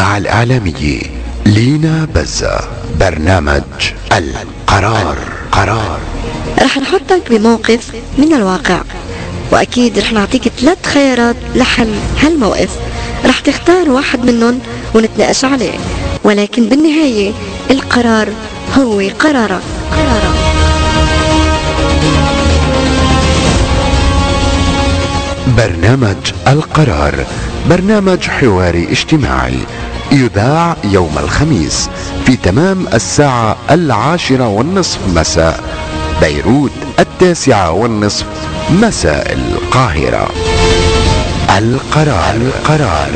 الإذاعة الإعلامية لينا بزة برنامج القرار قرار رح نحطك بموقف من الواقع وأكيد رح نعطيك ثلاث خيارات لحل هالموقف رح تختار واحد منهم ونتناقش عليه ولكن بالنهاية القرار هو قرارك قرارك برنامج القرار برنامج حواري اجتماعي يذاع يوم الخميس في تمام الساعة العاشرة والنصف مساء بيروت التاسعة والنصف مساء القاهرة القرار القرار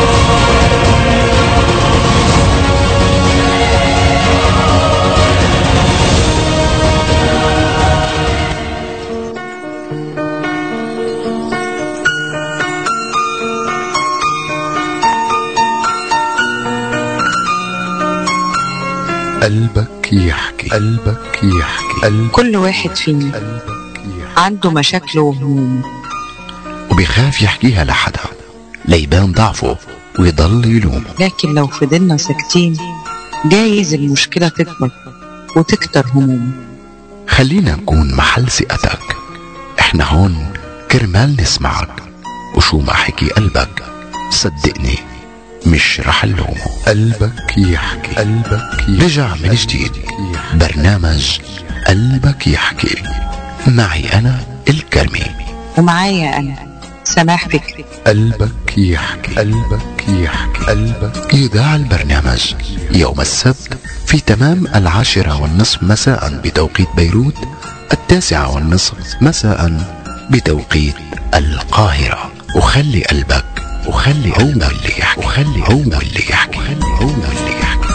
قلبك يحكي قلبك يحكي قلبك كل واحد فينا قلبك يحكي عنده مشاكله وهمومه وبيخاف يحكيها لحدا ليبان ضعفه ويضل يلومه لكن لو فضلنا ساكتين جايز المشكلة تكبر وتكتر همومه خلينا نكون محل ثقتك احنا هون كرمال نسمعك وشو ما حكي قلبك صدقني مش رح نلومه قلبك يحكي قلبك يحكي رجع من جديد برنامج قلبك يحكي معي انا الكرمي ومعايا أنا سماح فكري قلبك يحكي قلبك يحكي قلبك يذاع البرنامج يوم السبت في تمام العاشرة والنصف مساء بتوقيت بيروت التاسعة والنصف مساء بتوقيت القاهرة وخلي قلبك وخلي هو اللي يحكي وخلي هو اللي يحكي وخلي هو اللي يحكي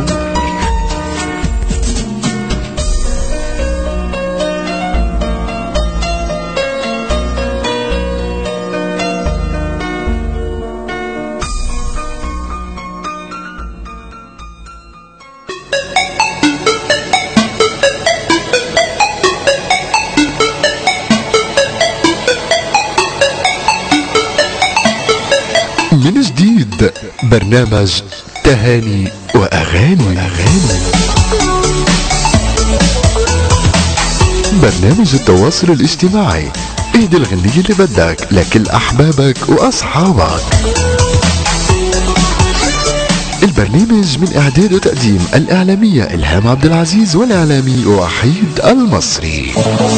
من جديد برنامج تهاني واغاني اغاني برنامج التواصل الاجتماعي اهدي الغنية اللي بدك لكل احبابك واصحابك البرنامج من اعداد وتقديم الاعلامية الهام عبد العزيز والاعلامي وحيد المصري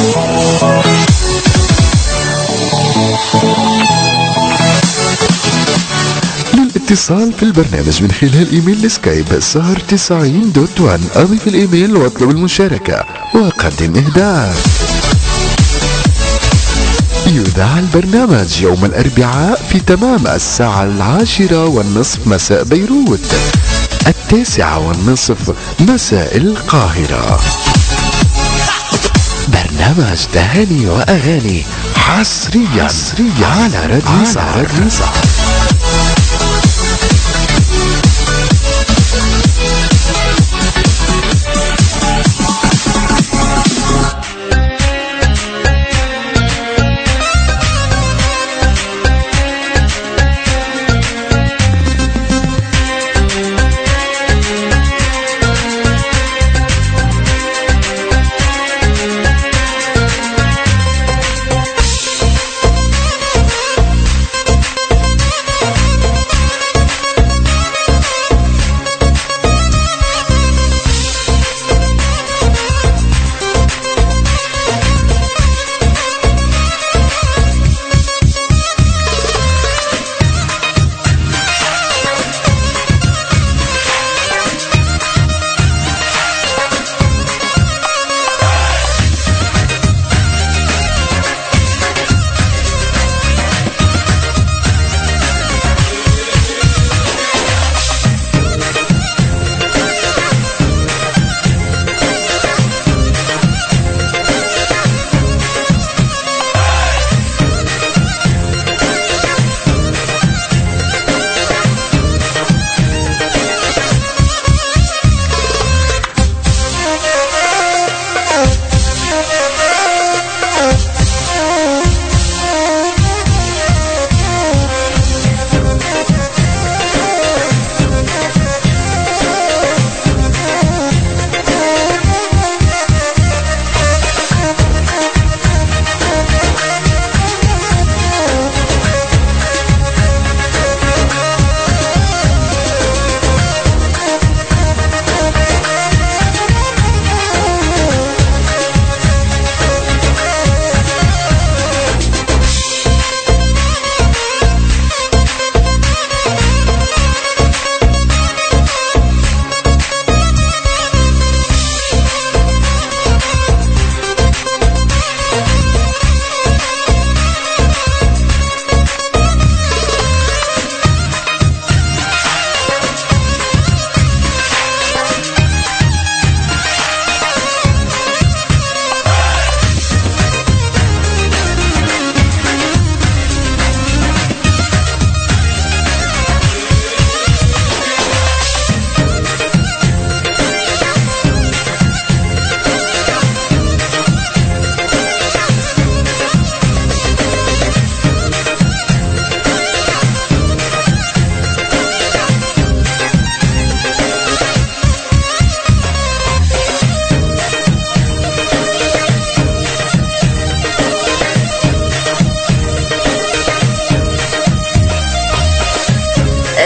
للاتصال في البرنامج من خلال ايميل السكايب سهر 90 دوت 1 اضف الايميل واطلب المشاركة وقدم اهداء يذاع البرنامج يوم الاربعاء في تمام الساعة العاشرة والنصف مساء بيروت التاسعة والنصف مساء القاهرة برنامج تهاني واغاني حصريا حصريا على راديو على راديو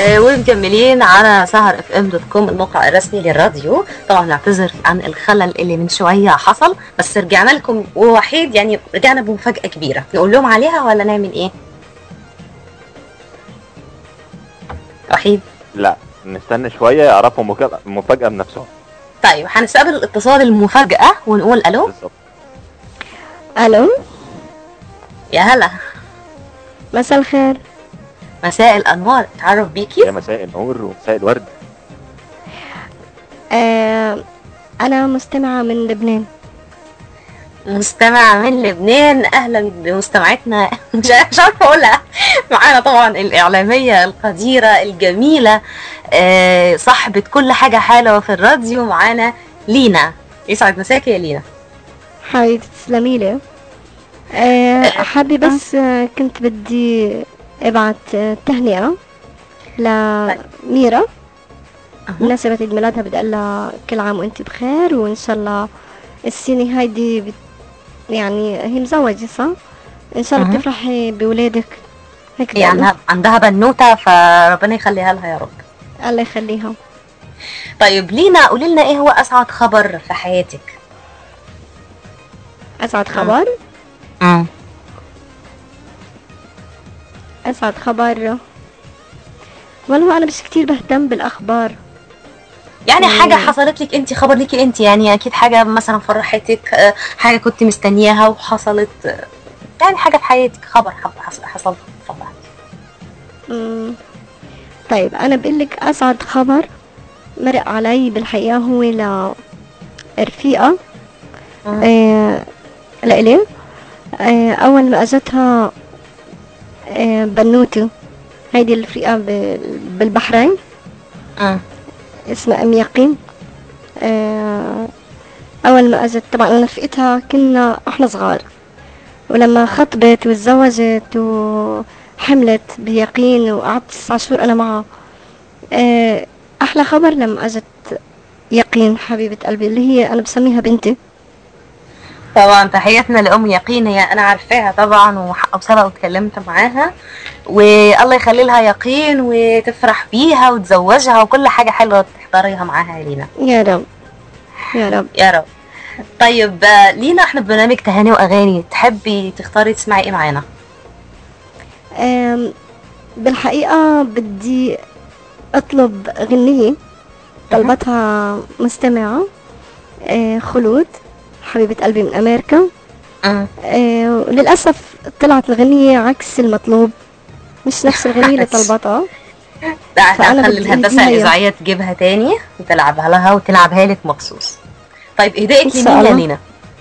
آه، ومكملين على سهر اف ام دوت كوم الموقع الرسمي للراديو طبعا نعتذر عن الخلل اللي من شويه حصل بس رجعنا لكم ووحيد يعني رجعنا بمفاجاه كبيره نقول لهم عليها ولا نعمل ايه وحيد لا نستنى شويه يعرفوا مكا- مفاجاه بنفسهم طيب هنستقبل الاتصال المفاجاه ونقول الو بالظبط الو يا هلا مساء الخير مساء الانوار اتعرف بيكي يا مساء النور ومساء الورد آه انا مستمعة من لبنان مستمع من لبنان اهلا بمستمعتنا مش مش عارفه اقولها معانا طبعا الاعلاميه القديره الجميله آه، صاحبه كل حاجه حلوه في الراديو معانا لينا يسعد مساك يا لينا حبيبتي تسلمي لي آه حابة بس آه كنت بدي ابعت آه تهنئة لميرا أها. مناسبة عيد ميلادها بدي اقول لها كل عام وانت بخير وان شاء الله السنة هايدي بت يعني هي مزوجة صح؟ ان شاء الله أها. بتفرحي بولادك هيك بدي يعني أقول عندها بنوته فربنا يخليها لها يا رب لها. الله يخليها طيب لينا قولي لنا ايه هو اسعد خبر في حياتك اسعد خبر امم اسعد خبر والله انا مش كتير بهتم بالاخبار يعني مم. حاجه حصلت لك انت خبر ليكي انت يعني اكيد حاجه مثلا فرحتك آه، حاجه كنت مستنياها وحصلت آه، يعني حاجه في حياتك خبر حب- حصل حصل اتفضل مم. طيب انا بقول لك اسعد خبر مرق علي بالحقيقه هو لرفيقه مم. آه لإلي آه اول ما اجتها آه بنوتي هيدي الرفيقه ب- بالبحرين مم. اسمها ام يقين آه اول ما اجت طبعا انا رفقتها كنا احنا صغار ولما خطبت وتزوجت وحملت بيقين وقعدت تسعة شهور انا معها آه احلى خبر لما اجت يقين حبيبة قلبي اللي هي انا بسميها بنتي طبعا تحياتنا لأم يقين هي أنا عارفاها طبعا وح- وسبق واتكلمت معاها والله يخلي لها يقين وتفرح بيها وتزوجها وكل حاجة حلوة تحضريها معاها يا لينا يا رب يا رب يا رب طيب آه، لينا احنا ببرنامج تهاني وأغاني تحبي تختاري تسمعي ايه معانا؟ آم، بالحقيقة بدي أطلب غنية طلبتها مستمعة آه، خلود حبيبة قلبي من أمريكا مم. آه، وللأسف طلعت الغنية عكس المطلوب مش نفس الغنية اللي طلبتها لا احنا فأنا هنخلي بدي الهندسة إهداية. الإذاعية تجيبها تاني وتلعبها لها وتلعبها لك مخصوص طيب إهدائك إن شاء لمين يا الله. لينا؟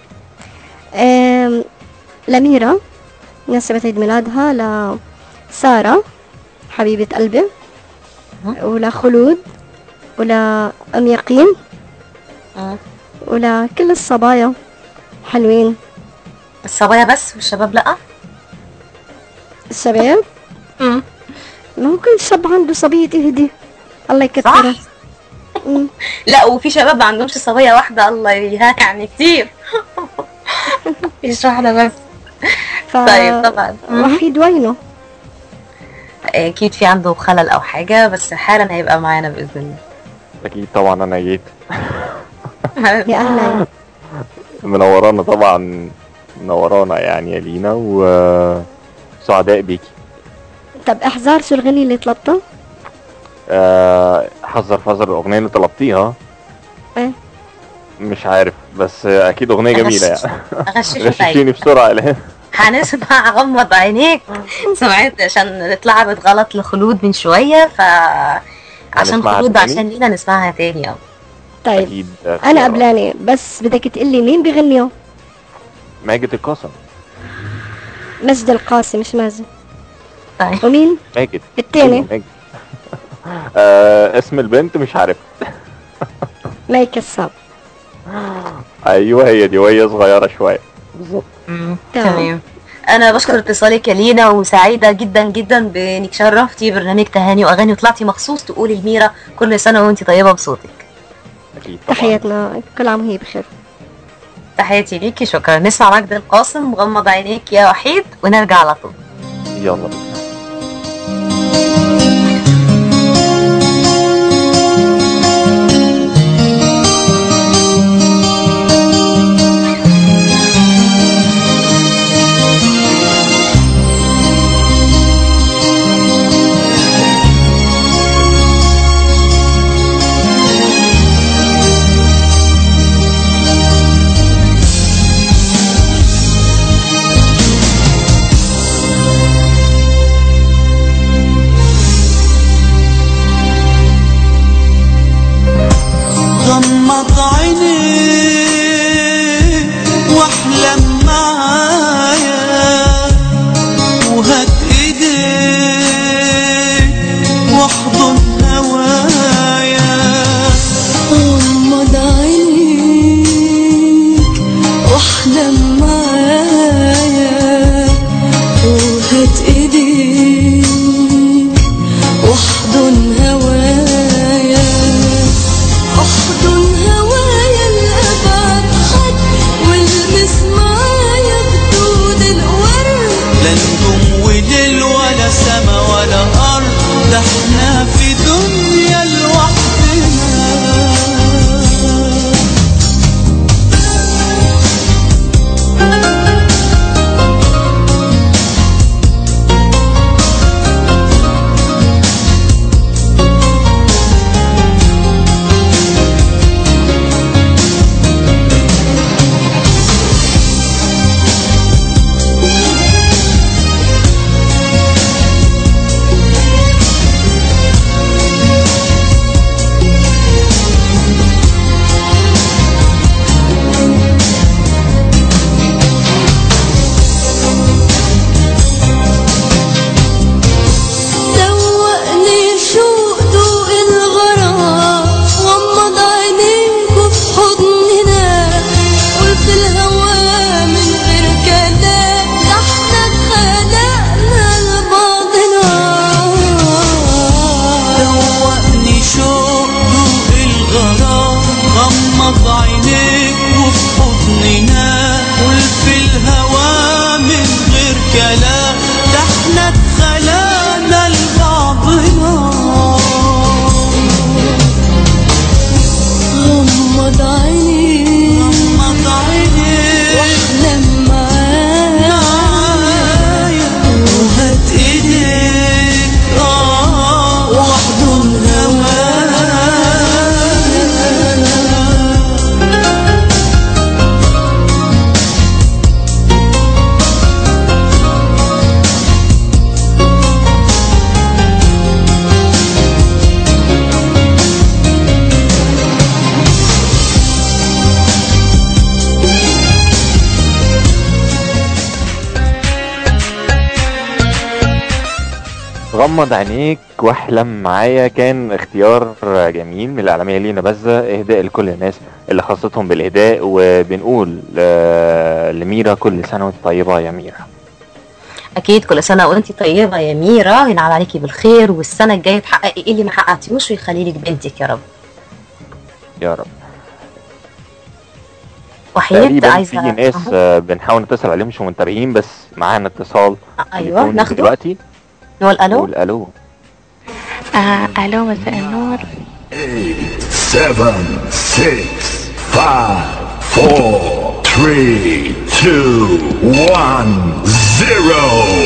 آم، لميرا مناسبة عيد ميلادها لسارة حبيبة قلبي ولخلود ولأم يقين مم. ولكل الصبايا حلوين الصبايا بس والشباب لأ؟ الشباب مم. ما هو كل شاب عنده صبية تهدي الله يكثرها صح مم. لا وفي شباب ما عندهمش صبية واحدة الله يها يعني كتير مش واحدة بس ف... طيب طبعا وحيد وينه اكيد في عنده خلل او حاجة بس حالا هيبقى معانا بإذن الله اكيد طبعا انا جيت يا أهلا منورانا طبعا منورانا يعني يا لينا وسعداء بيكي طب احذر شو الغنية اللي طلبتها آه، حذر فذر الاغنيه اللي طلبتيها إيه؟ مش عارف بس اكيد اغنيه جميله يعني غششوا طيب غششيني بسرعه يا الهام هنسمع غمض عينيك سمعت عشان اتلعبت غلط لخلود من شوية ف عشان هنسمعها خلود تاني؟ عشان لينا نسمعها تاني اه طيب اكيد أنا قبلاني بس بدك تقلي مين بغنيه ماجد القاسم مجد القاسم مش مازن طيب ومين ماجد التاني أيوة، ماجد آه اسم البنت مش عارف ماي كساب ايوه هي دي وهي صغيره شويه بالظبط مم، تمام. تمام انا بشكر اتصالك يا لينا وسعيده جدا جدا بانك شرفتي برنامج تهاني واغاني وطلعتي مخصوص تقولي لميرا كل سنه وانت طيبه بصوتك اكيد طبعا تحياتنا كل عام وهي بخير تحياتي ليكي شكرا نسمع مجد القاسم غمض عينيك يا وحيد ونرجع على طول يلا بينا غمض عينيك واحلم معايا وهات ايديك واحضن هوايا غمض عينيك واحلم معايا وهات ايديك واحضن هوايا احضن هوايا لأبعد خد والمس معايا خدود الورد لا نجوم وليل ولا سما ولا أرض ده احنا في دنيا لوحدنا دوقني شوق دوق الغرام غمض عينيك وفي حضننا قلت الهوى من غير كلام ده احنا اتخلقنا لبعضنا دوقني شوق ضوء الغرام غمض عينيك وفي حضننا قلت الهوى من غير كلام ده احنا اتخلقنا لبعضنا غمض عينيك غمض عينيك واحلم معايا معايا وهات ايديك اه واحضن هوايا غمض عينيك واحلم معايا كان اختيار جميل من الاعلاميه لينا بزه اهداء لكل الناس اللي خاصتهم بالاهداء وبنقول آه، لميرا كل سنه وانت طيبه يا ميرا اكيد كل سنه وانت طيبه يا ميرا ينعاد عليكي بالخير والسنه الجايه تحققي ايه اللي ما حققتيهوش ويخلي لك بنتك يا رب يا رب وحيد تقريبا عايزه في ناس أهو. آه، بنحاول نتصل عليهم مش منتبهين بس معانا اتصال ايوه تليفوني ناخده دلوقتي نقول الو نقول الو آه الو مساء النور seven, six, five, four, three, two, one, zero.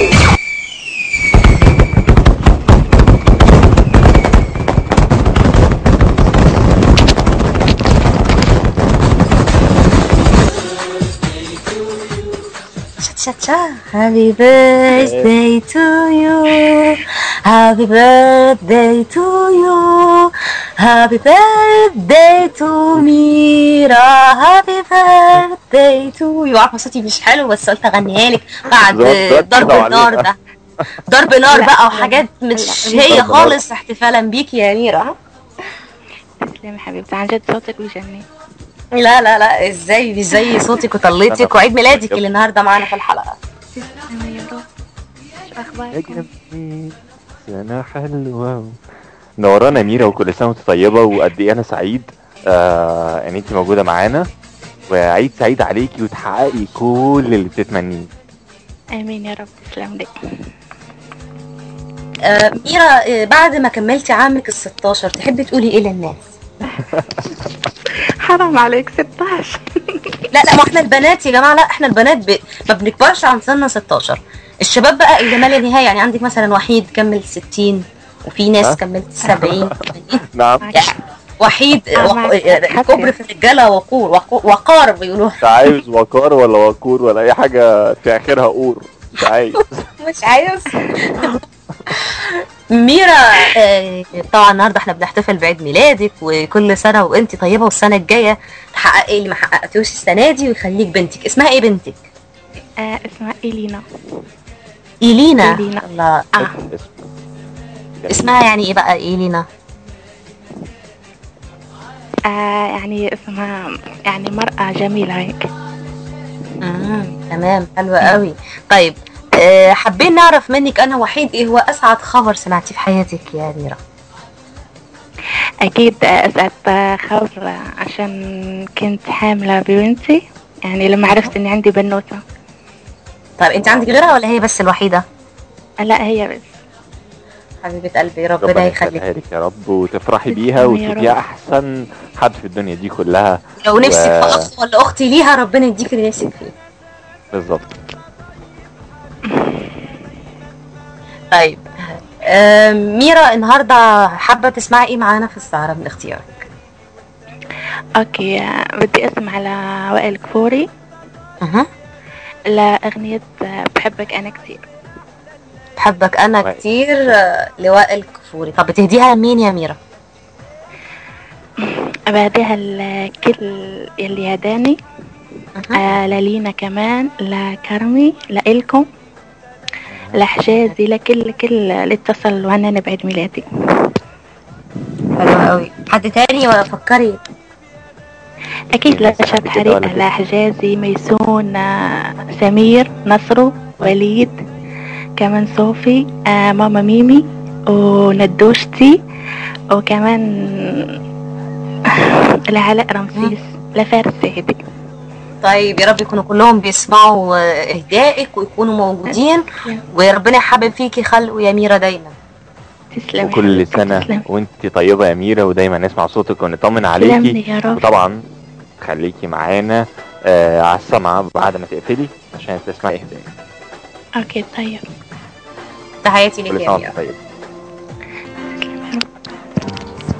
شات شات شات هابي بيرثداي تو يو هابي بيرثداي تو يو هابي بيرثداي تو ميرا هابي بيرثداي تو يو عارفه صوتي مش حلو بس قلت اغنيها لك بعد بالظبط، ضرب كده النار وعليها. ده ضرب نار لا، بقى لا، وحاجات مش لا، هي ضرب خالص احتفالا بيكي يا ميرا تسلمي حبيبتي عن جد صوتك بيجنن لا لا لا ازاي مش زي صوتك وطليتك وعيد ميلادك اللي النهارده معانا في الحلقه تسلمي يا رب شو يا اخباركم جميل سنة حلوة نورانا ميرا وكل سنة وانت طيبة وقد ايه انا سعيد آه ان انت موجودة معانا وعيد سعيد عليكي وتحققي كل اللي بتتمنيه امين يا رب تسلم لي آه، ميرا آه، بعد ما كملتي عامك ال 16 تحبي تقولي ايه للناس؟ حرام عليك 16 لا لا ما احنا البنات يا جماعه لا احنا البنات ب... ما بنكبرش عن سن 16 الشباب بقى اللي ما لا نهايه يعني عندك مثلا وحيد كمل 60 وفي ها؟ ناس كملت 70 نعم يعني وحيد آه، وق... معك حق. الكبر في الرجاله وقور وقور وقار بيقولوها مش عايز وقار ولا وقور ولا اي حاجة في اخرها قور مش عايز مش عايز ميرا آه، طبعا النهارده احنا بنحتفل بعيد ميلادك وكل سنه وانت طيبه والسنه الجايه تحققي اللي ما حققتيهوش السنه دي ويخليك بنتك اسمها ايه بنتك آه اسمها إلينا ايلينا إيلينا. الله آه اسمها يعني ايه بقى ايلينا آه يعني اسمها يعني مرأة جميلة هيك مم. تمام حلوة قوي طيب آه، حابين نعرف منك انا وحيد ايه هو اسعد خبر سمعتيه في حياتك يا ميرا أكيد آه، أسعد آه، خبر آه، عشان كنت حاملة ببنتي يعني لما عرفت إني عندي بنوتة طيب انت عندك غيرها ولا هي بس الوحيدة آه، لا هي بس حبيبة قلبي ربنا ربنا يخليك يخليها لك يا رب وتفرحي بيها تسلمي يا وتبقيها رب. احسن حد في الدنيا دي كلها لو نفسك في و- اخ ولا اختي ليها ربنا يديك اللي نفسك فيه بالظبط طيب آه، ميرا النهارده حابة تسمعي ايه معانا في السهرة من اختيارك أوكي آه، بدي أسمع على وائل كفوري أها. لأغنية آه، بحبك أنا كتير بحبك انا وائل. كتير آه، لوائل كفوري طب بتهديها لمين يا ميرا بعدها الكل يلي هداني آه للينا كمان لكرمي لإلكم لحجازي لكل كل اللي اتصل وهناني بعيد ميلادي حلوة قوي حد تاني ولا فكري أكيد في ناس لشاد كده حريقة ولا كده؟ لحجازي ميسون آه سمير نصرو وليد كمان صوفي آه ماما ميمي وندوشتي وكمان لعلاء رمسيس لفارس سعيدي طيب يا رب يكونوا كلهم بيسمعوا آه، اهدائك ويكونوا موجودين وربنا يحبب فيكي خلقه يا ميرا دايما تسلمي وكل حبيبتي، سنة تسلمي. وانت طيبة يا ميرا ودايما نسمع صوتك ونطمن عليكي تسلمي يا رب وطبعا خليكي معانا آه على السمعة بعد ما تقفلي عشان تسمعي اهدائك اوكي طيب تحياتي كل ليك سنة يا وانت ميرا طيب تسلمي يا رب.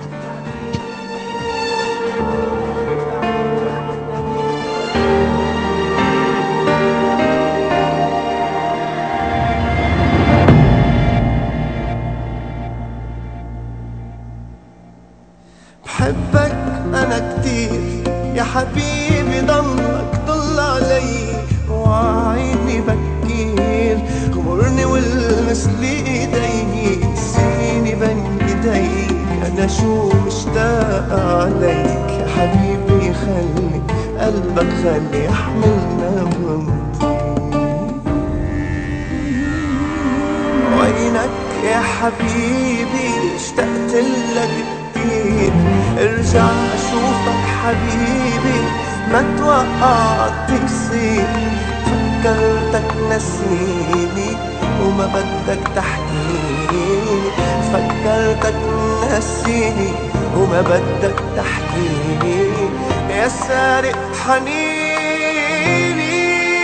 بحبك انا كتير يا حبيبي ضلك ضل علي وعيني بكير غمرني والمس لي ايدي سيني بين ايديك انا شو مشتاق عليك يا حبيبي خلي قلبك خلي يحملنا ونطير وينك يا حبيبي اشتقت لك كتير ارجع اشوفك حبيبي ما توقعت يصير فكرتك نسيني وما بدك تحكيني فكرتك نسيني وما بدك تحكيني يا سارق حنيني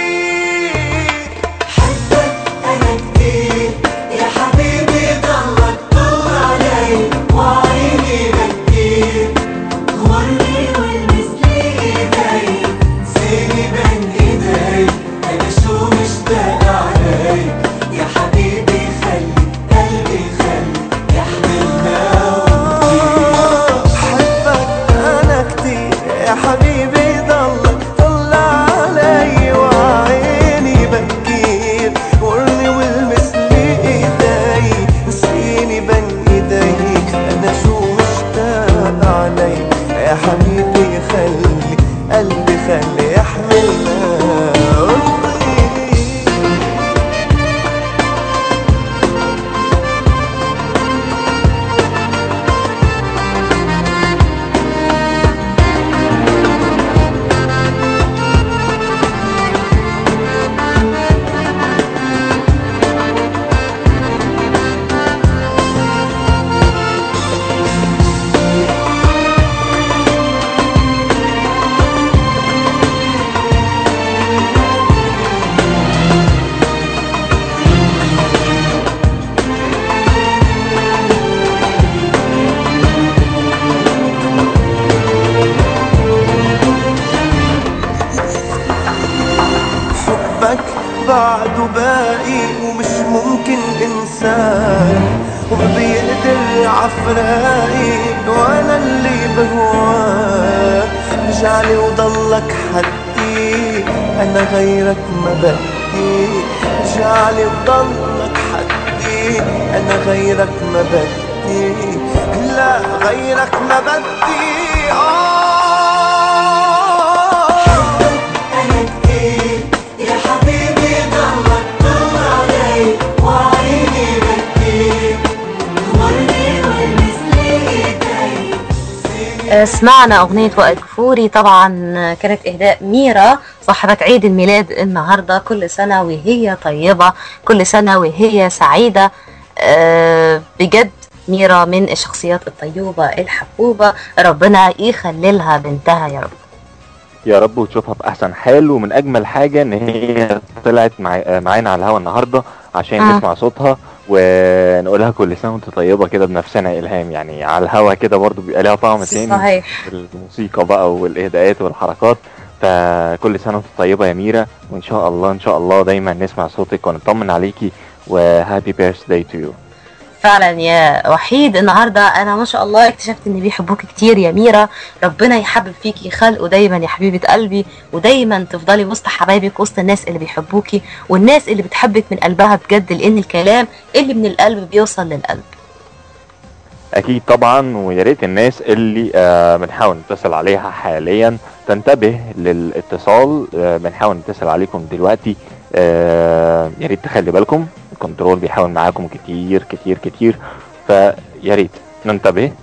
حبك انا كتير يا حبيبي ضلك طول علي وعيني بكير غمرني والمس لي ايدي سيني بين ايدي انا شو مشتاق عليك يا حبيبي خلي قلبي خلي يحملنا حبك انا كتير يا حبيبي ضلك طل علي وعيني بكير ورني والمس لي انسان وبيقدر عفراقي وانا اللي بهواك رجعلي وضلك حدي انا غيرك ما بدي رجعلي وضلك حدي انا غيرك ما بدي لا غيرك ما بدي آه يا حبيبي ضلك طول علي وعيني بدي مرني والمثل ايدي سمعنا أغنية وائل كفوري طبعا كانت إهداء ميرا صاحبة عيد الميلاد النهاردة كل سنة وهي طيبة كل سنة وهي سعيدة آه، بجد ميرا من الشخصيات الطيوبة الحبوبة ربنا يخللها بنتها يا رب يا رب وتشوفها في احسن حال ومن اجمل حاجه ان هي طلعت مع... معانا على الهوا النهارده عشان آه. نسمع صوتها ونقولها كل سنه وانت طيبه كده بنفسنا يا الهام يعني على الهوا كده برضو بيبقى ليها طعم تاني صحيح الموسيقى بقى والاهداءات والحركات فكل سنه وانت طيبه يا ميرا وان شاء الله ان شاء الله دايما نسمع صوتك ونطمن عليكي وهابي بيرثداي تو يو فعلا يا وحيد النهارده انا ما شاء الله اكتشفت ان بيحبوك كتير يا ميرا ربنا يحبب فيكي خلقه دايما يا حبيبه قلبي ودايما تفضلي وسط حبايبك وسط الناس اللي بيحبوكي والناس اللي بتحبك من قلبها بجد لان الكلام اللي من القلب بيوصل للقلب اكيد طبعا ويا ريت الناس اللي آه، بنحاول نتصل عليها حاليا تنتبه للاتصال آه، بنحاول نتصل عليكم دلوقتي آه، يا ريت تخلي بالكم الكنترول بيحاول معاكم كتير كتير كتير فيا ريت ننتبه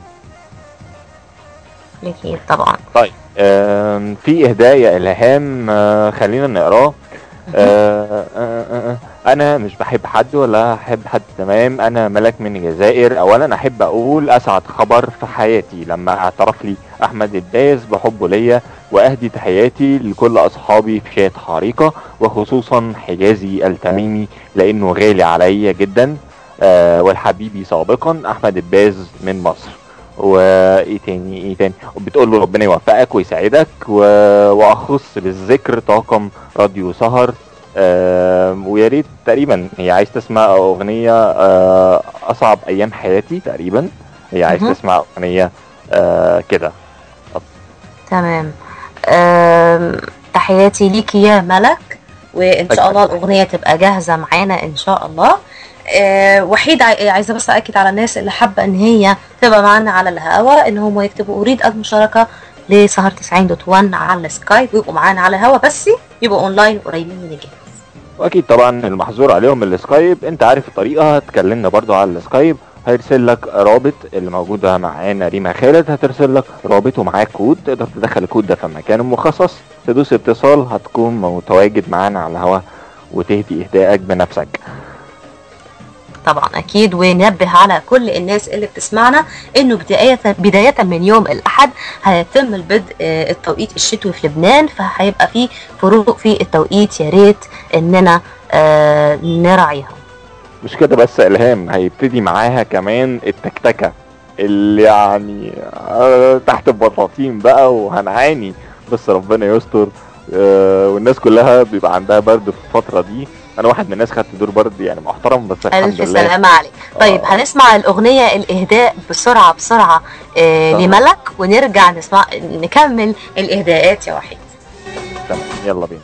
اكيد طبعا طيب آم، في اهداء يا الهام آه، خلينا نقراه آه، آه، آه، آه، انا مش بحب حد ولا احب حد تمام انا ملك من الجزائر اولا احب اقول اسعد خبر في حياتي لما اعترف لي احمد الدايز بحبه ليا واهدي تحياتي لكل اصحابي في شات حريقه وخصوصا حجازي التميمي لانه غالي عليا جدا آه، والحبيبي سابقا احمد الباز من مصر وايه تاني ايه تاني وبتقول له ربنا يوفقك ويسعدك و... واخص بالذكر طاقم راديو سهر آم، ويا ريت تقريبا هي عايز تسمع اغنيه آه، اصعب ايام حياتي تقريبا هي عايز مهم. تسمع اغنيه آه، كده تمام أم، تحياتي ليكي يا ملك وان شاء الله الاغنيه تبقى جاهزه معانا ان شاء الله أه، وحيد عاي- عايزه بس اكد على الناس اللي حابه ان هي تبقى معانا على الهوا ان هم يكتبوا اريد المشاركه لسهر 90.1 على السكايب ويبقوا معانا على الهوا بس يبقوا اونلاين قريبين من الجهاز واكيد طبعا المحظور عليهم السكايب انت عارف الطريقه هتكلمنا برضو على السكايب هيرسل لك رابط اللي موجوده معانا ريما خالد هترسل لك رابط ومعاك كود تقدر تدخل الكود ده في مكان مخصص تدوس اتصال هتكون متواجد معانا على الهواء وتهدي اهدائك بنفسك طبعا اكيد وننبه على كل الناس اللي بتسمعنا انه بدايه بدايه من يوم الاحد هيتم البدء آه، التوقيت الشتوي في لبنان فهيبقى في فروق في التوقيت يا ريت اننا آه، نراعيها مش كده بس يا الهام هيبتدي معاها كمان التكتكه اللي يعني آه، تحت البطاطين بقى وهنعاني بس ربنا يستر آه، والناس كلها بيبقى عندها برد في الفتره دي انا واحد من الناس خدت دور برد يعني محترم بس الحمد الف لله سلامه عليك طيب هنسمع الاغنيه الاهداء بسرعه بسرعه آه، طبعا. لملك ونرجع نسمع نكمل الاهداءات يا وحيد تمام يلا بينا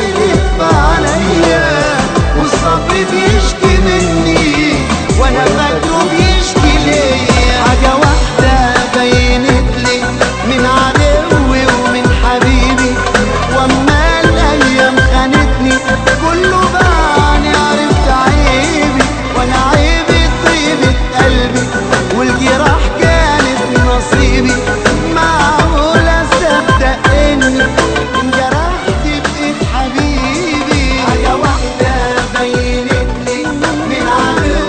عليا والصبر بيشكي مني وانا فاكره بيشكي ليا حاجة واحدة بينت لي من عدوي ومن حبيبي واما الايام خانتني كله بعني عرفت عيبي وانا عيبي طيبة قلبي والجراح كانت نصيبي معقولة صدق اني انجرحت بايد حبيبي حاجة واحدة بينت لي من عدوي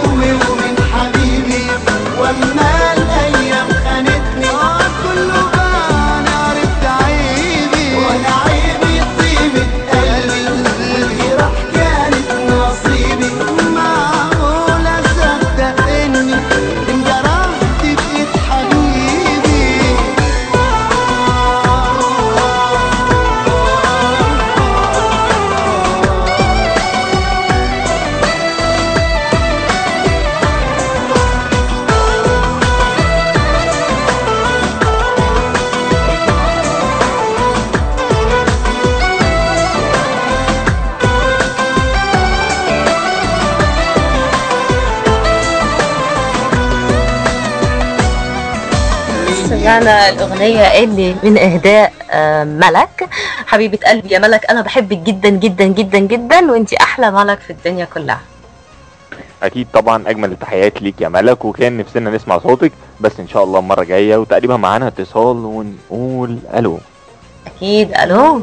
سمعنا الأغنية اللي من إهداء آه، ملك حبيبة قلبي يا ملك أنا بحبك جدا جدا جدا جدا وأنتي أحلى ملك في الدنيا كلها اكيد طبعا اجمل التحيات ليك يا ملك وكان نفسنا نسمع صوتك بس ان شاء الله المره الجايه وتقريبا معانا اتصال ونقول الو أكيد ألو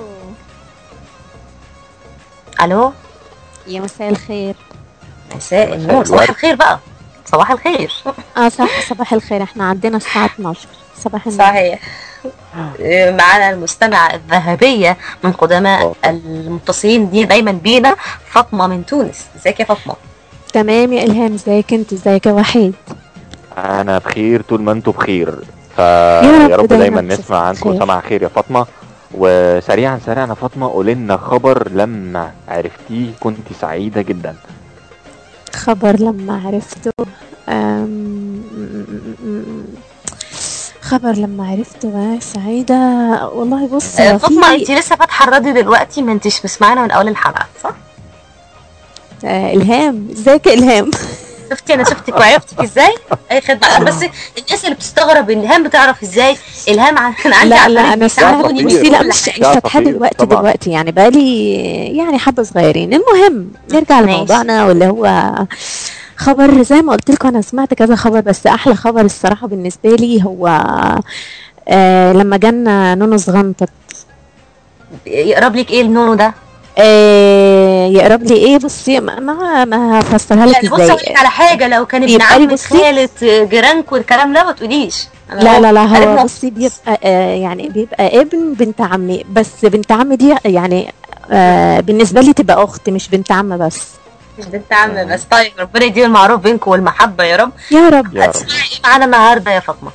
ألو يا مساء الخير مساء مساء النور صباح الورد. الخير بقى صباح الخير اه صح صباح الخير احنا عندنا الساعة 12 صباح النور صحيح آه، معانا المستمعة الذهبية من قدماء المتصلين دي دايما بينا فاطمة من تونس ازيك يا فاطمة تمام يا إلهام ازيك انت ازيك يا وحيد انا بخير طول ما انتم بخير يا فيا رب رب دايما دايما تشوفك نسمع عنكم بخير. سمع خير يا فاطمه وسريعا سريعا يا فاطمه قولي لنا خبر لما عرفتيه كنت سعيده جدا خبر لما عرفته أم... خبر لما عرفته بقى سعيدة والله بص آه، هو فاطمة في انت لسه فاتحة الراديو دلوقتي ما انتش مسمعانا من أول الحلقة صح؟ آه إلهام ازيك يا إلهام شفتي انا شفتك وعرفتك ازاي؟ اي خدمة بس الناس اللي بتستغرب ان الهام بتعرف ازاي الهام عن أنا عندي لا على لا البريد انا بيساعدوني ساعات في بصي لا كل مش حاجة. مش فاتحه دلوقتي دلوقتي يعني بقالي يعني حبه صغيرين المهم نرجع ماشي. لموضوعنا واللي هو خبر زي ما قلت لكم انا سمعت كذا خبر بس احلى خبر الصراحه بالنسبه لي هو آه لما جانا نونو صغنطت يقرب لك ايه النونو ده؟ آه يقرب لي ايه بصي ما ما, ما هفسرها لك يعني بص ازاي اقول لك على حاجة لو كان ابن بيبقى لي عمك بصي- خالة جيرانك والكلام ده ما تقوليش أنا لا لا لا عرفنا هو بصي بيبقى آه يعني بيبقى ابن بنت عمي بس بنت عمي دي يعني آه بالنسبه لي تبقى اخت مش بنت عم بس مش بنت عم بس طيب ربنا يديم المعروف بينكم والمحبة يا رب يا رب هتسمعي ايه معانا النهارده يا فاطمة؟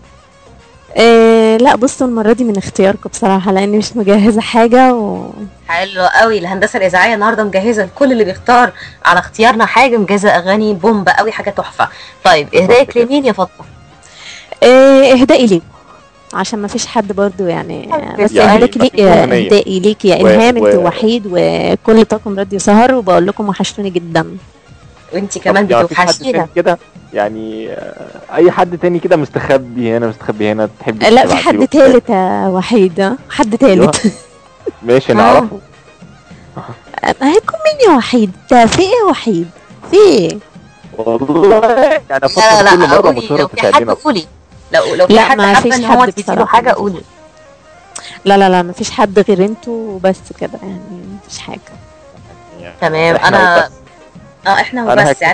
آه لا بصوا المرة دي من اختياركم بصراحة لأني مش مجهزة حاجة و... حلو قوي الهندسة الإذاعية النهارده مجهزة لكل اللي بيختار على اختيارنا حاجة مجهزة أغاني بومبا قوي حاجة تحفة طيب إهدائك لمين يا فاطمة؟ آه إهدائي ليكم عشان ما فيش حد برضو يعني بس يعني إهدائي لي مفيش آه، أغنية. إهدائي ليك يا و- إلهام و- أنت وحيد وكل طاقم راديو سهر وبقول لكم وحشتوني جدا وانت كمان يعني مفيش حد بتوحشينا تاني كده يعني آه، اي حد تاني كده مستخبي هنا مستخبي هنا تحبي آه، لا في تبعتيله حد تالت يا وحيد آه، حد تالت ماشي آه. نعرفه آه، هيكون مين يا وحيد ده في إيه يا وحيد في إيه والله يعني لا فاطمه لا كل لا مره قولي مصره لو في حد تساعدنا قولي لو لو في لا، حد ما حابة فيش ان هو حد تديله بصراحة. حاجة قولي لا لا لا ما فيش حد غير انتوا وبس كده يعني مفيش حاجة تمام إحنا انا وبس. اه احنا أنا وبس هك- يعني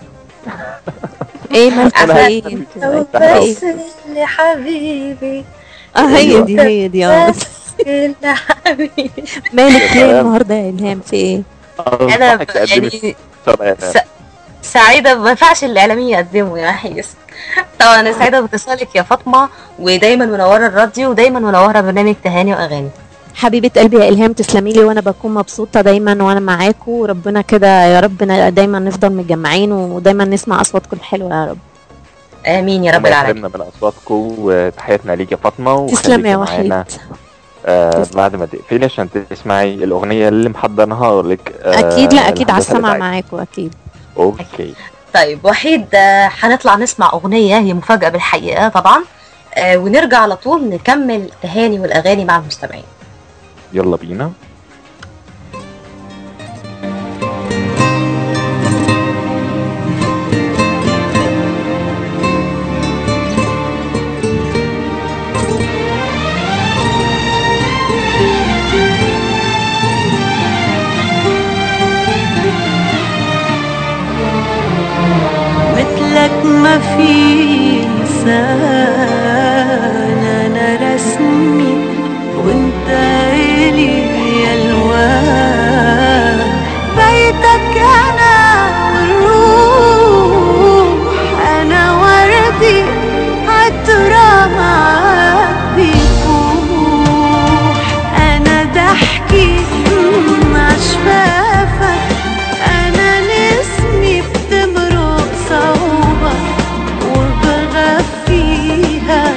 ايه مالكوا أنا في هك- ايه انتوا في بس ايه لحبيبي اه هي دي هي دي اه بس لحبيبي مالك يا ليه سلام. النهارده يا الهام في ايه انا ب- أنصحك تقدمي يعني مسابقة يا فندم. س- سعيدة ما ينفعش الإعلامية يقدموا يا حيس طبعا أنا سعيدة باتصالك يا فاطمة ودايما منورة الراديو ودايما منورة برنامج تهاني وأغاني حبيبة قلبي يا إلهام تسلمي لي وأنا بكون مبسوطة دايما وأنا معاكم وربنا كده يا رب ن- دايما نفضل متجمعين ودايما نسمع أصواتكم الحلوة يا رب آمين يا رب ربنا العالمين يحرمنا من اصواتكم وتحياتنا ليك يا فاطمه تسلم يا وخليكي وحيد معانا آه بعد ما تقفلي عشان تسمعي الاغنيه اللي محضرها لك آه أكيد لا أكيد على الهندسة السمع الإذاعية. معاكم أكيد اوكي طيب وحيد آه، هنطلع نسمع أغنية هي مفاجأة بالحقيقة طبعا آه، ونرجع على طول نكمل تهاني والأغاني مع المستمعين يلا بينا مثلك ما في إنسان أنا رسمي وانت إلي ألوان بيتك أنا والروح أنا وردي عطرة معاك بيفوح أنا ضحكي مع شفافك أنا نسمي بتمرق صوبك وبغفيها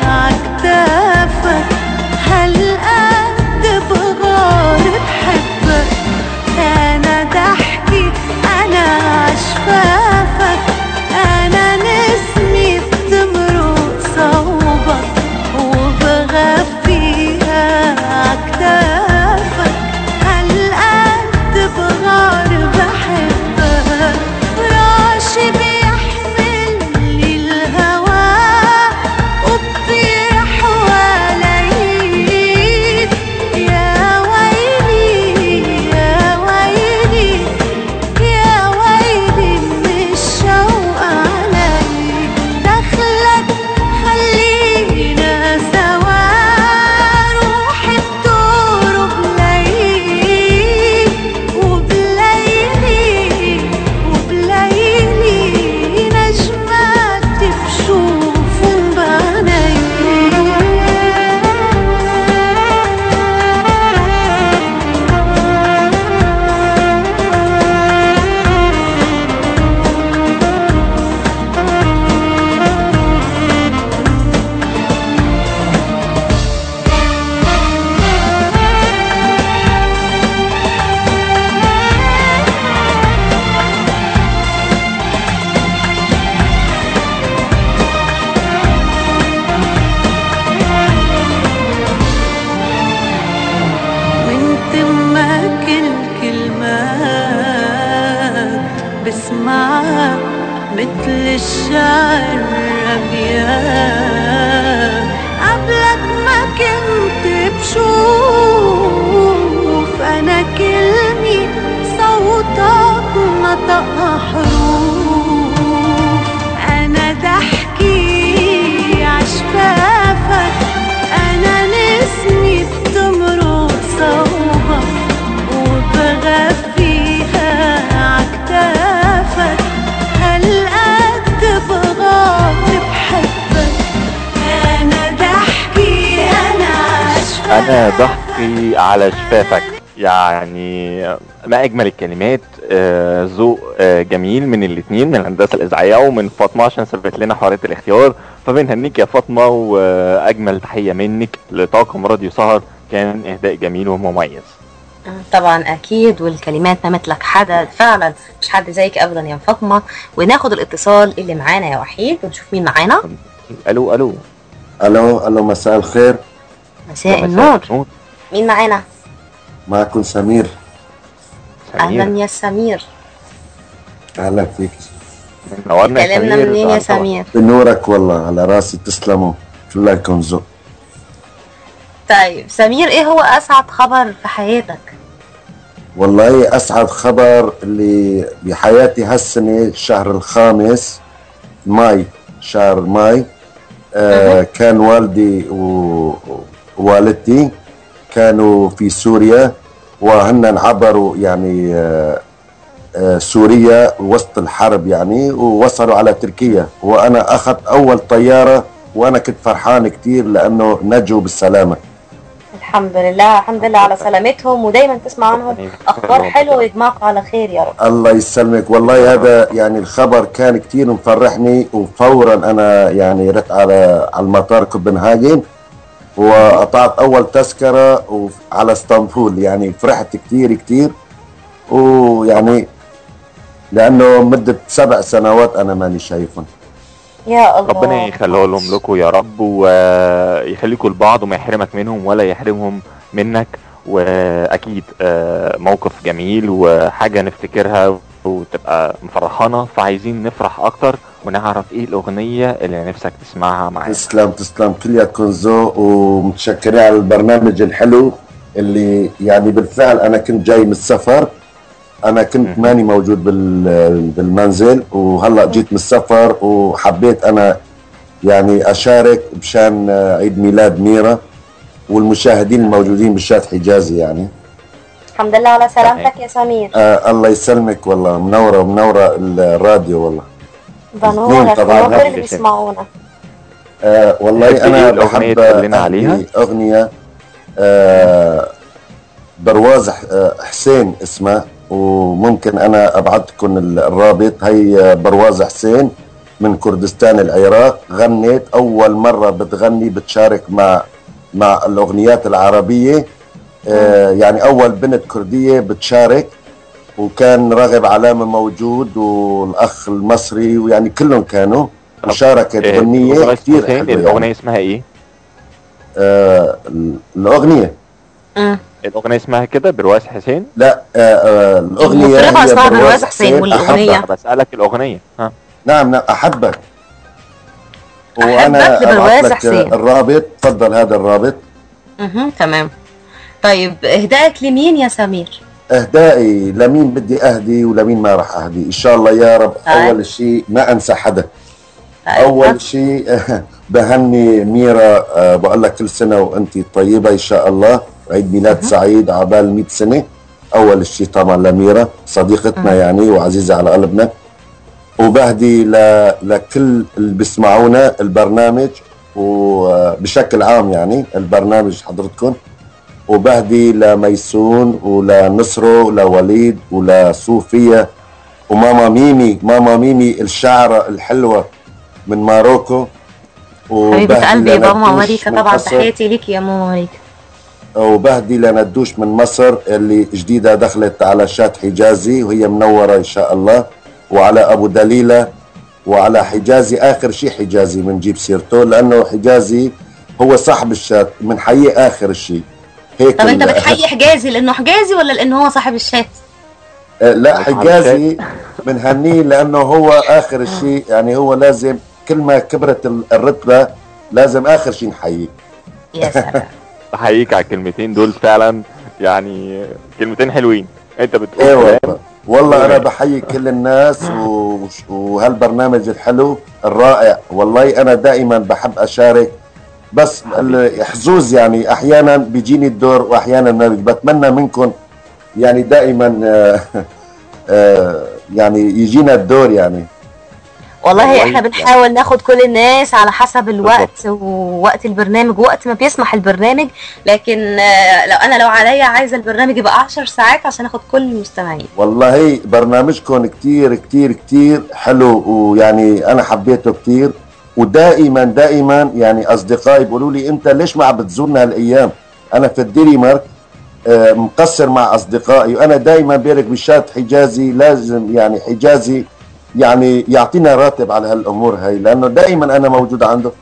مثل الشعر أبيات قبلك ما كنت بشوف أنا كلمي صوتك نطق حروف أنا ضحكي عشفافك أنا نسمي بتمرق صوبك وبغفيها عكتافك هالقد بغاط بحبك أنا ضحكي أنا عشفافك انا ضحكي على شفافك يعني ما اجمل الكلمات آه، ذوق آه، جميل من الاثنين من الهندسه الاذاعيه ومن فاطمه عشان سبت لنا حريه الاختيار فبنهنيك يا فاطمه واجمل تحيه منك لطاقم راديو سهر كان اهداء جميل ومميز طبعا اكيد والكلمات ما مثلك حدا فعلا مش حد زيك ابدا يا فاطمه وناخد الاتصال اللي معانا يا وحيد ونشوف مين معانا الو الو الو الو مساء الخير مساء النور مين معانا معكم سمير اهلا يا سمير اهلا فيك نورنا يا كلمنا سمير منين يا آه، طبعاً. سمير بنورك والله على راسي تسلموا الله يكون ذوق طيب سمير ايه هو اسعد خبر في حياتك والله اسعد خبر اللي بحياتي هالسنه الشهر الخامس ماي شهر ماي آه كان والدي و- ووالدتي كانوا في سوريا وهن عبروا يعني آه آه سوريا وسط الحرب يعني ووصلوا على تركيا وانا اخذت اول طياره وانا كنت فرحان كتير لانه نجوا بالسلامه الحمد لله الحمد لله على سلامتهم ودايما تسمع عنهم اخبار حلوه ويجمعكم على خير يا رب الله يسلمك والله هذا يعني الخبر كان كتير مفرحني وفورا انا يعني رحت على على المطار كوبنهاجن وقطعت اول تذكره وف- على اسطنبول يعني فرحت كتير كتير ويعني لانه مده سبع سنوات انا ماني شايفهم يا الله ربنا يخليه لهم لكم يا رب ويخليكم لبعض وما يحرمك منهم ولا يحرمهم منك واكيد آه، موقف جميل وحاجه نفتكرها وتبقى مفرحانا فعايزين نفرح اكتر ونعرف ايه الاغنيه اللي نفسك تسمعها معانا تسلم تسلم كلياتكم ذوق ومتشكرين على البرنامج الحلو اللي يعني بالفعل انا كنت جاي من السفر انا كنت ماني موجود بال- بالمنزل وهلا جيت من السفر وحبيت انا يعني اشارك مشان عيد ميلاد ميرا والمشاهدين الموجودين بالشات حجازي يعني الحمد لله على سلامتك يا سمير آه الله يسلمك والله منوره منوره الراديو والله بنورك طبعاً ونور هذه اللي بيسمعونا آه والله تحب انا إيه الأغنية بحب تقول لنا عليها؟ أهدي اغنيه آه برواز ح- آه، حسين اسمها وممكن انا ابعت لكم ال- الرابط هي برواز حسين من كردستان العراق غنت اول مره بتغني بتشارك مع مع الاغنيات العربيه آه يعني اول بنت كرديه بتشارك وكان راغب علامه موجود والاخ المصري ويعني كلهم كانوا وشاركت آه، غنيه برواز كثير حسين، حلوه الاغنيه يعني. اسمها ايه؟ آه الاغنيه الاغنيه اسمها كده برواز حسين لا آه آه الاغنيه المطربة هي اسمها برواز برواز حسين والأغنية؟ أحبك. بسالك الاغنيه ها نعم نعم احبك أحبك وانا لبرواز ابعت لك حسين. الرابط تفضل هذا الرابط اها تمام طيب اهدائك لمين يا سمير اهدائي لمين بدي اهدي ولمين ما راح اهدي ان شاء الله يا رب طيب. اول شيء ما انسى حدا طيب. اول شيء بهني ميرا آه، بقول لك كل سنه وانت طيبه ان شاء الله عيد ميلاد سعيد عبال 100 سنه اول شيء طبعا لميرا صديقتنا يعني وعزيزه على قلبنا وبهدي ل... لكل اللي بيسمعونا البرنامج وبشكل عام يعني البرنامج حضرتكم وبهدي لميسون ولنصرو ولوليد ولصوفيا وماما ميمي ماما ميمي الشاعرة الحلوة من ماروكو حبيبة قلبي يا بابا لندوش ماريكا من طبعا مصر. تحياتي ليك يا ماما ماريكا وبهدي لندوش من مصر اللي جديدة دخلت على شات حجازي وهي منورة إن شاء الله وعلى أبو دليلة وعلى حجازي آخر شيء حجازي بنجيب سيرته لأنه حجازي هو صاحب الشات بنحييه آخر شيء هيك طب انت ال- بتحيي حجازي لانه حجازي ولا لانه هو صاحب الشات آه، لا مش حجازي بنهنيه لانه هو اخر شيء يعني هو لازم كل ما كبرت ال- الرتبه لازم اخر شيء نحييه يا سلام بحييك على الكلمتين دول فعلا يعني كلمتين حلوين انت بتقول ايه كلام والله والله انا تمام. بحيي كل الناس و- وهالبرنامج الحلو الرائع والله انا دائما بحب اشارك بس ال- حظوظ يعني احيانا بيجيني الدور واحيانا ما بيجي. بتمنى منكم يعني دائما آه، آه، يعني يجينا الدور يعني والله والله احنا بنحاول ناخد كل الناس على حسب الوقت ووقت البرنامج وقت ما بيسمح البرنامج لكن آه، لو انا لو عليا عايزه البرنامج يبقى 10 ساعات عشان اخد كل المستمعين والله برنامجكم كتير كتير كتير حلو ويعني انا حبيته كتير ودائما دائما يعني اصدقائي بيقولوا لي انت ليش ما عم بتزورنا هالايام انا في الدنمارك آه، مقصر مع اصدقائي وانا دائما بيرك بشات حجازي لازم يعني حجازي يعني يعطينا راتب على هالامور هاي لانه دائما انا موجود عنده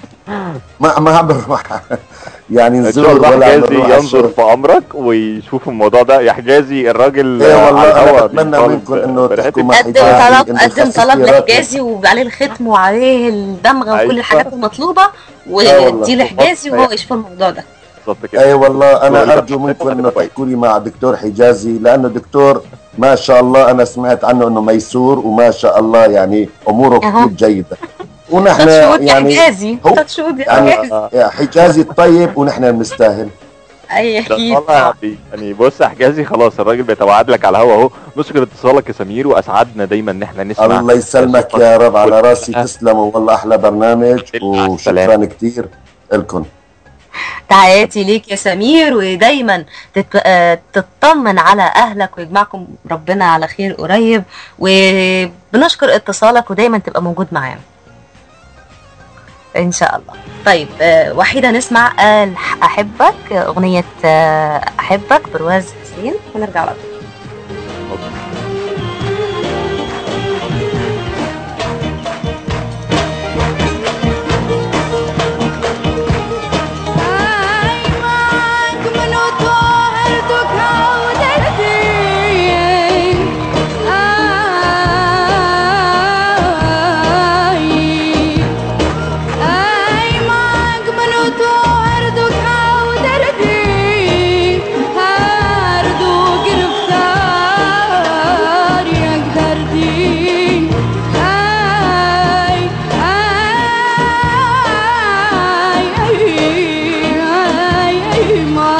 ما ما عم بروح يعني ان شاء نزور الله ولا عم حجازي بنروح على ينظر الشغل. في امرك ويشوف الموضوع ده يا حجازي الراجل ايه على والله انا الهوا بتمنى بيطالب منكم انه براتب. تحكوا مع قدم حجازي طلب إنه قدم يخفف طلب لي راتب. لحجازي وعليه الختم وعليه الدمغه أيوة. وكل الحاجات المطلوبه آه والله. ودي لحجازي وهو يشوف الموضوع ده بالظبط كده اي والله انا والله ارجو منكم انه تحكوا لي مع دكتور حجازي لانه دكتور ما شاء الله انا سمعت عنه انه ميسور وما شاء الله يعني اموره أها. كثير جيده ونحن تاتشود يا يعني حجازي هو- تاتشود يا يعني حجازي حجازي الطيب ونحن بنستاهل اي ده اكيد والله يا حبيبي. يعني بص يا حجازي خلاص الراجل بيتوعد لك على الهوا اهو نشكر اتصالك يا سمير واسعدنا دايما ان احنا نسمع الله يسلمك يا رب على راسي كلها. تسلموا والله احلى برنامج مع وشكرا السلامة. كثير لكم تحياتي ليك يا سمير ودايما تت... آه، تطمن على اهلك ويجمعكم ربنا على خير قريب وبنشكر اتصالك ودايما تبقى موجود معانا ان شاء الله طيب آه، وحيده نسمع آه، احبك اغنيه آه، احبك برواز حسين ونرجع على طول معك من طهرتك عودتي آي آي معك من طهرتك عودتي هردو قرفتار يا قدرتي آي آي آي آي ما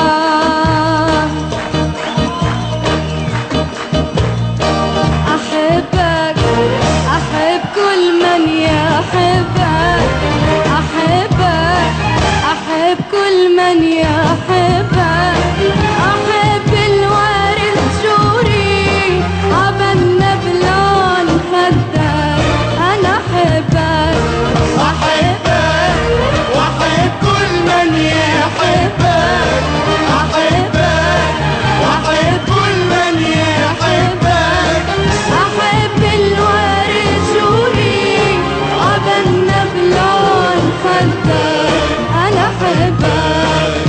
أحبك أحب كل من يحبك أحبك أحب كل من يحبك أحب الورد شوري عبنا بلون خدك أنا أحبك أحبك وأحب كل من يحبك أحبك وأحب كل من يحبك أحب الورد شوري عبنا بلون خدك أنا أحبك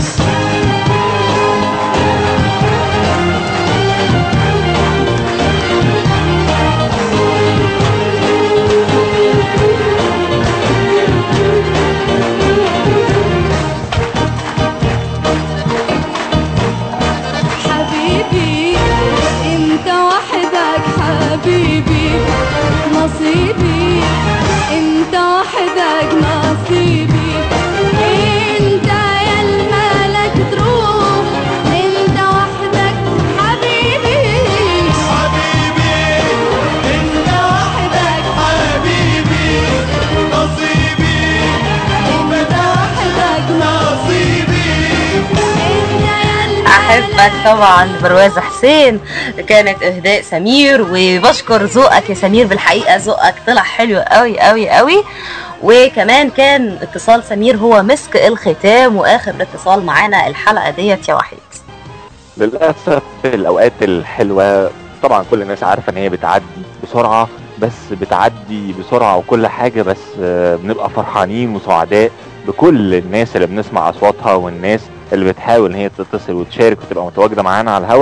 حبيبي انت وحدك حبيبي نصيبي انت وحدك نصيبي انت يا الملك تروح انت وحدك حبيبي حبيبي انت وحدك حبيبي نصيبي انت وحدك نصيبي انت يا الملك احبك طبعا برواز حسين كانت اهداء سمير وبشكر ذوقك يا سمير بالحقيقه ذوقك طلع حلو قوي قوي قوي وكمان كان اتصال سمير هو مسك الختام واخر اتصال معانا الحلقه ديت يا وحيد للاسف الاوقات الحلوه طبعا كل الناس عارفه ان هي بتعدي بسرعه بس بتعدي بسرعه وكل حاجه بس آه، بنبقى فرحانين وسعداء بكل الناس اللي بنسمع اصواتها والناس اللي بتحاول ان هي تتصل وتشارك وتبقى متواجده معانا على الهوا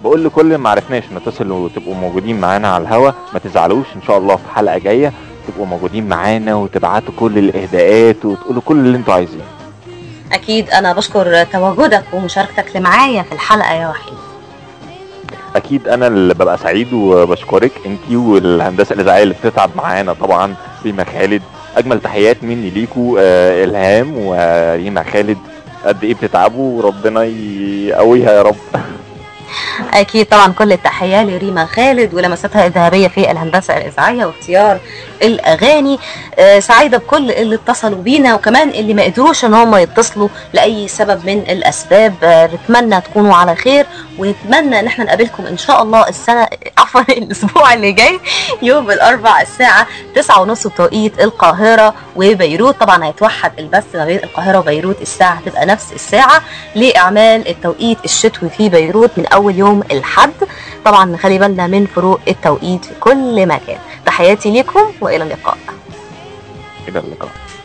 بقول لكل اللي ما عرفناش نتصل وتبقوا موجودين معانا على الهوا ما تزعلوش ان شاء الله في حلقه جايه تبقوا موجودين معانا وتبعتوا كل الاهداءات وتقولوا كل اللي انتوا عايزينه اكيد انا بشكر تواجدك ومشاركتك اللي معايا في الحلقه يا وحيد اكيد انا اللي ببقى سعيد وبشكرك انتي والهندسه الاذاعيه اللي بتتعب معانا طبعا ريما خالد اجمل تحيات مني ليكوا آه الهام وريما خالد قد ايه بتتعبوا وربنا يقويها يا رب اكيد طبعا كل التحيه لريما خالد ولمساتها الذهبيه في الهندسه الاذاعيه واختيار الاغاني آه سعيده بكل اللي اتصلوا بينا وكمان اللي ما قدروش ان هم يتصلوا لاي سبب من الاسباب آه نتمنى تكونوا على خير ونتمنى ان احنا نقابلكم ان شاء الله السنه عفوا الاسبوع اللي جاي يوم الاربع الساعه 9:30 بتوقيت القاهره وبيروت طبعا هيتوحد البث ما بين القاهره وبيروت الساعه هتبقى نفس الساعه لاعمال التوقيت الشتوي في بيروت من اول يوم الحد طبعا نخلي بالنا من فروق التوقيت في كل مكان تحياتي لكم والى اللقاء الى اللقاء